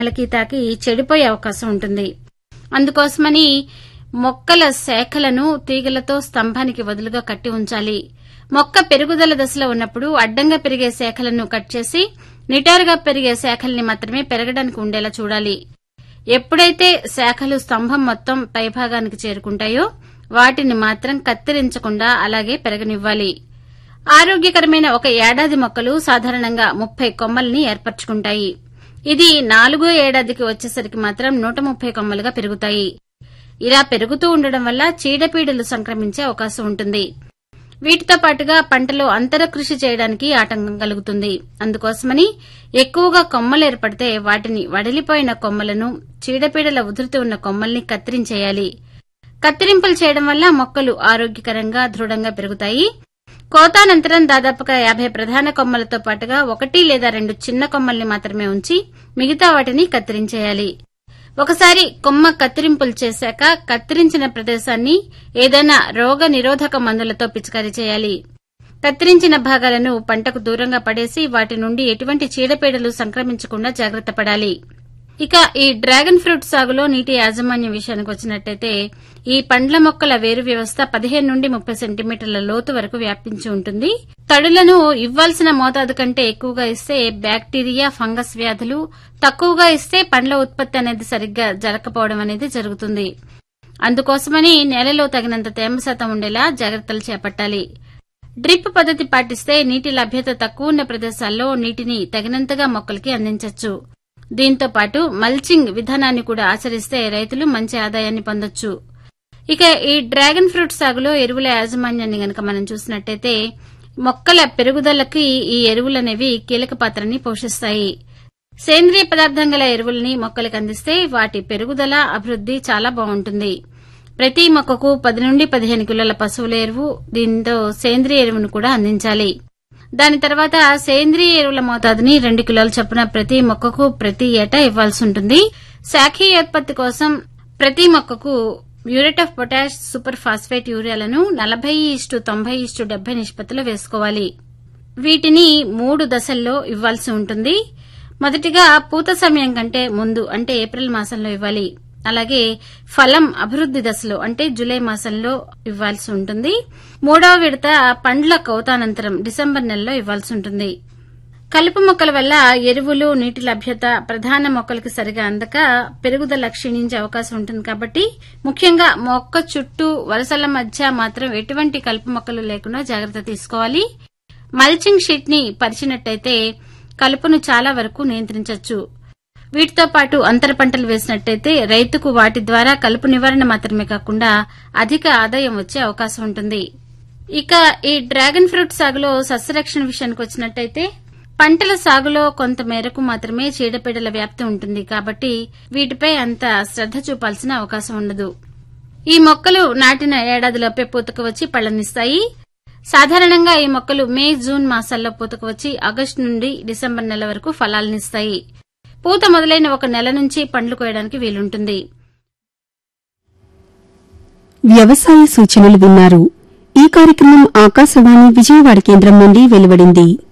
నెలకి తాకి చెడిపోయే అవకాశం ఉంటుంది అందుకోసమని మొక్కల శాఖలను తీగలతో స్తంభానికి వదులుగా కట్టి ఉంచాలి మొక్క పెరుగుదల దశలో ఉన్నప్పుడు అడ్డంగా పెరిగే శాఖలను కట్ చేసి నిటారుగా పెరిగే శాఖల్ని మాత్రమే పెరగడానికి ఉండేలా చూడాలి ఎప్పుడైతే శాఖలు స్తంభం మొత్తం పైభాగానికి చేరుకుంటాయో వాటిని మాత్రం కత్తిరించకుండా అలాగే పెరగనివ్వాలి ఆరోగ్యకరమైన ఒక ఏడాది మొక్కలు సాధారణంగా ముప్పై కొమ్మల్ని ఏర్పరచుకుంటాయి ఇది నాలుగో ఏడాదికి వచ్చేసరికి మాత్రం నూట ముప్పై కొమ్మలుగా పెరుగుతాయి ఇలా పెరుగుతూ ఉండడం వల్ల చీడపీడలు సంక్రమించే అవకాశం ఉంటుంది వీటితో పాటుగా పంటలో అంతర కృషి చేయడానికి ఆటంకం కలుగుతుంది అందుకోసమని ఎక్కువగా కొమ్మలు ఏర్పడితే వాటిని వడిలిపోయిన కొమ్మలను చీడపీడల ఉధృతి ఉన్న కొమ్మల్ని కత్తిరించేయాలి కత్తిరింపులు చేయడం వల్ల మొక్కలు ఆరోగ్యకరంగా దృఢంగా పెరుగుతాయి కోతానంతరం దాదాపుగా యాభై ప్రధాన కొమ్మలతో పాటుగా ఒకటి లేదా రెండు చిన్న కొమ్మల్ని మాత్రమే ఉంచి మిగతా వాటిని కత్తిరించేయాలి ఒకసారి కొమ్మ కత్తిరింపులు చేశాక కత్తిరించిన ప్రదేశాన్ని ఏదైనా రోగ నిరోధక మందులతో పిచికారీ చేయాలి కత్తిరించిన భాగాలను పంటకు దూరంగా పడేసి వాటి నుండి ఎటువంటి చీడపీడలు సంక్రమించకుండా జాగ్రత్త పడాలి ఇక ఈ డ్రాగన్ ఫ్రూట్ సాగులో నీటి యాజమాన్యం విషయానికి వచ్చినట్టయితే ఈ పండ్ల మొక్కల వేరు వ్యవస్థ పదిహేను నుండి ముప్పై సెంటీమీటర్ల లోతు వరకు వ్యాపించి ఉంటుంది తడులను ఇవ్వాల్సిన మోతాదు కంటే ఎక్కువగా ఇస్తే బ్యాక్టీరియా ఫంగస్ వ్యాధులు తక్కువగా ఇస్తే పండ్ల ఉత్పత్తి అనేది సరిగ్గా జరగకపోవడం అనేది జరుగుతుంది అందుకోసమని నేలలో తగినంత తేమ శాతం ఉండేలా జాగ్రత్తలు చేపట్టాలి డ్రిప్ పద్ధతి పాటిస్తే నీటి లభ్యత తక్కువ ఉన్న ప్రదేశాల్లో నీటిని తగినంతగా మొక్కలకి అందించవచ్చు దీంతో పాటు మల్చింగ్ విధానాన్ని కూడా ఆచరిస్తే రైతులు మంచి ఆదాయాన్ని పొందొచ్చు ఇక ఈ డ్రాగన్ ఫ్రూట్ సాగులో ఎరువుల యాజమాన్యాన్ని గనక మనం చూసినట్టయితే మొక్కల పెరుగుదలకి ఈ ఎరువులనేవి కీలక పాత్రని పోషిస్తాయి సేంద్రియ పదార్థం గల ఎరువుల్ని మొక్కలకు అందిస్తే వాటి పెరుగుదల అభివృద్ది చాలా బాగుంటుంది ప్రతి మొక్కకు పది నుండి పదిహేను కిలోల పశువుల ఎరువు దీంతో సేంద్రియ ఎరువును కూడా అందించాలి దాని తర్వాత సేంద్రియ ఎరువుల మోతాదుని రెండు కిలోల చొప్పున ప్రతి మొక్కకు ప్రతి ఏటా ఇవ్వాల్సి ఉంటుంది శాఖీయోత్పత్తి కోసం ప్రతి మొక్కకు muriate of potash super phosphate యూరియాలను నలభై ఇస్టు తొంభై ఇస్టు డెబ్బై నిష్పత్తిలో వేసుకోవాలి వీటిని మూడు దశల్లో ఇవ్వాల్సి ఉంటుంది మొదటిగా పూత సమయం కంటే ముందు అంటే ఏప్రిల్ మాసంలో ఇవ్వాలి అలాగే ఫలం అభివృద్ది దశలో అంటే జూలై మాసంలో ఇవ్వాల్సి ఉంటుంది మూడవ విడత పండ్ల కౌతానంతరం డిసెంబర్ నెలలో ఇవ్వాల్సి ఉంటుంది కలుపు మొక్కల వల్ల ఎరువులు నీటి లభ్యత ప్రధాన మొక్కలకు సరిగా అందక పెరుగుదల క్షీణించే అవకాశం ఉంటుంది కాబట్టి ముఖ్యంగా మొక్క చుట్టూ వరుసల మధ్య మాత్రం ఎటువంటి కలుపు మొక్కలు లేకుండా జాగ్రత్త తీసుకోవాలి మల్చింగ్ షీట్ ని పరిచినట్టయితే కలుపును చాలా వరకు నియంత్రించవచ్చు వీటితో పాటు అంతర పంటలు వేసినట్టయితే రైతుకు వాటి ద్వారా కలుపు నివారణ మాత్రమే కాకుండా అధిక ఆదాయం వచ్చే అవకాశం ఉంటుంది ఇక ఈ డ్రాగన్ ఫ్రూట్ సాగులో సస్యరక్షణ విషయానికి వచ్చినట్టయితే పంటల సాగులో కొంత మేరకు మాత్రమే చీడపీడల వ్యాప్తి ఉంటుంది కాబట్టి వీటిపై అంత శ్రద్ధ చూపాల్సిన అవకాశం ఉండదు ఈ మొక్కలు నాటిన ఏడాదిలోపే పూతకు వచ్చి పళ్లనిస్తాయి సాధారణంగా ఈ మొక్కలు మే జూన్ మాసాల్లో పూతకు వచ్చి ఆగస్టు నుండి డిసెంబర్ నెల వరకు ఫలాలనిస్తాయి పూత మొదలైన ఒక నెల నుంచి పండ్లు కోయడానికి వీలుంటుంది వ్యవసాయ సూచనలు విన్నారు ఈ కార్యక్రమం ఆకాశవాణి విజయవాడ కేంద్రం నుండి వెలువడింది